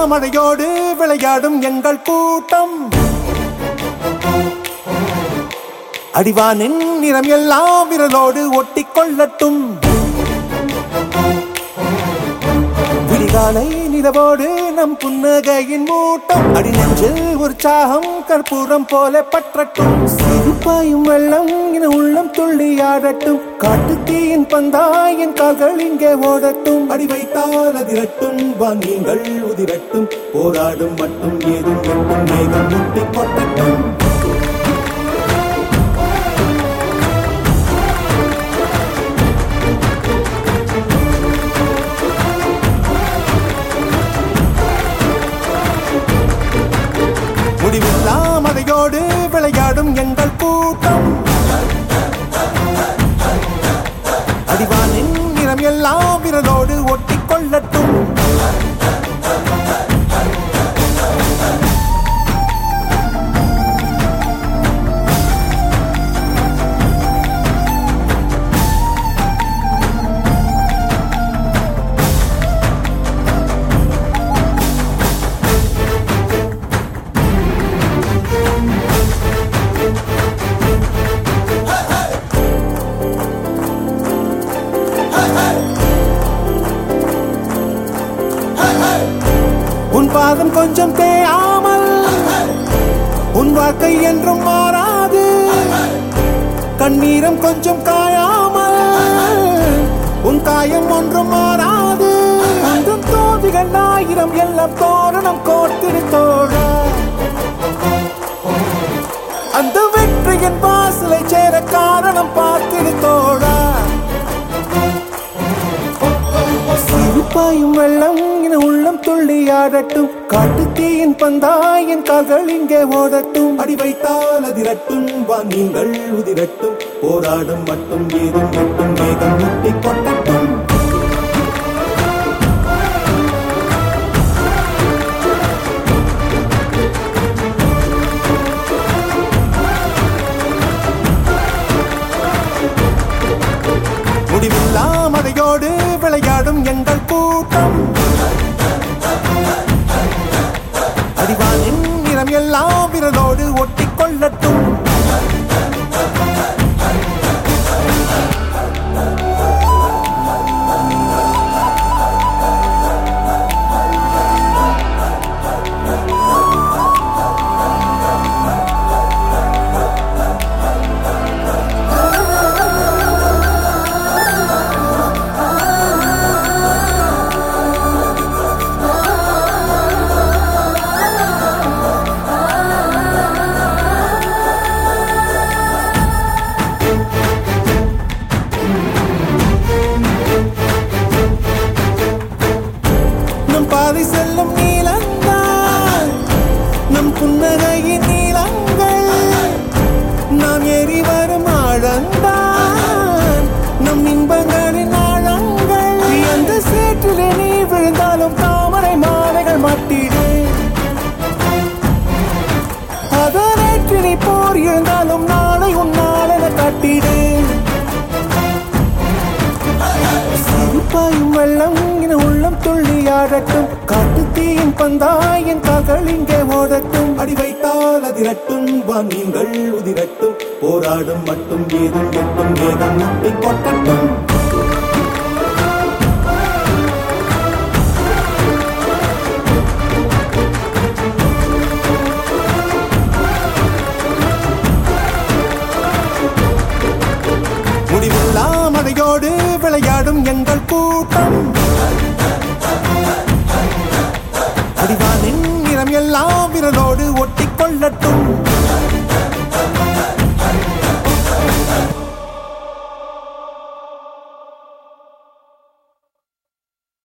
மழையோடு விளையாடும் எங்கள் கூட்டம் அடிவானின் நிறம் எல்லாம் விரலோடு ஒட்டிக் கொள்ளட்டும் விடிகாலை நிலவோடு நம் புன்னகையின் மூட்டம் அடி நெஞ்சில் உற்சாகம் கற்பூரம் போல பற்றட்டும் சிரிப்பாயும் வெள்ளம் என உள்ளம் துள்ளி ஆடட்டும் காட்டு தீயின் பந்தாயின் கால்கள் இங்கே ஓடட்டும் அடி வைத்தால் அதிரட்டும் வாங்கியங்கள் உதிரட்டும் போராடும் மட்டும் ஏதும் எட்டும் மேகம் முட்டி கொட்டட்டும் முடிவில்லா மழையோடு விளையாடும் எங்கள் கூட்டம் அடிவானின் நிறம் எல்லாம் விரலோடு ஒட்டிக் கொள்ளட்டும் உன் பாதம் கொஞ்சம் தேயாமல் உன் வாழ்க்கை என்றும் மாறாது கண்ணீரம் கொஞ்சம் காயாமல் உன் காயம் ஒன்றும் மாறாது அன்றும் தோதிகள் ஆயிரம் எல்லாம் தோரணம் கோர்த்திரு தோழ அந்த வெற்றியின் வாசலை சேர காரணம் பார்த்திரு தோழா சிரிப்பாயும் வெள்ளம் என உள்ளம் துள்ளி ஆடட்டும் காட்டு தீயின் பந்தாயின் கால்கள் இங்கே ஓடட்டும் அடி வைத்தால் அதிரட்டும் வாங்கியங்கள் உதிரட்டும் போராடும் மட்டும் ஏதும் எட்டும் மேகம் முட்டி கொட்டட்டும் முடிவில்லா மழையோடு விளையாடும் எங்கள் கூட்டம் அடிவானின் நிறம் எல்லாம் விரலோடு ஒட்டிக் கொள்ளட்டும் நம் பாதை செல்லும் நீளங்கள் நம் புன்னகையின் நீளங்கள் நாம் ஏறி வரும் ஆழந்தான் நம் இன்பங்களின் ஆழங்கள் அந்த சேற்றிலே நீ விழுந்தாலும் தாமரை மாலைகள் மாட்டிடு அதனேற்று நீ போர் இருந்தாலும் நாளை உன் நாளென காட்டிடு சிரிப்பாயும் வெள்ளம் என உள்ளம் துள்ளி ஆடட்டும் காட்டு தீயின் பந்தாயின் கால்கள் இங்கே ஓடட்டும் அடி வைத்தால் அதிரட்டும் வாங்கியங்கள் உதிரட்டும் போராடும் மட்டும் ஏதும் எட்டும் மேகம் முட்டி கொட்டட்டும் முடிவில்லா மழையோடு விளையாடும் எங்கள் கூட்டம் அடிவானின் நிறம் எல்லாம் விரலோடு ஒட்டிக் கொள்ளட்டும்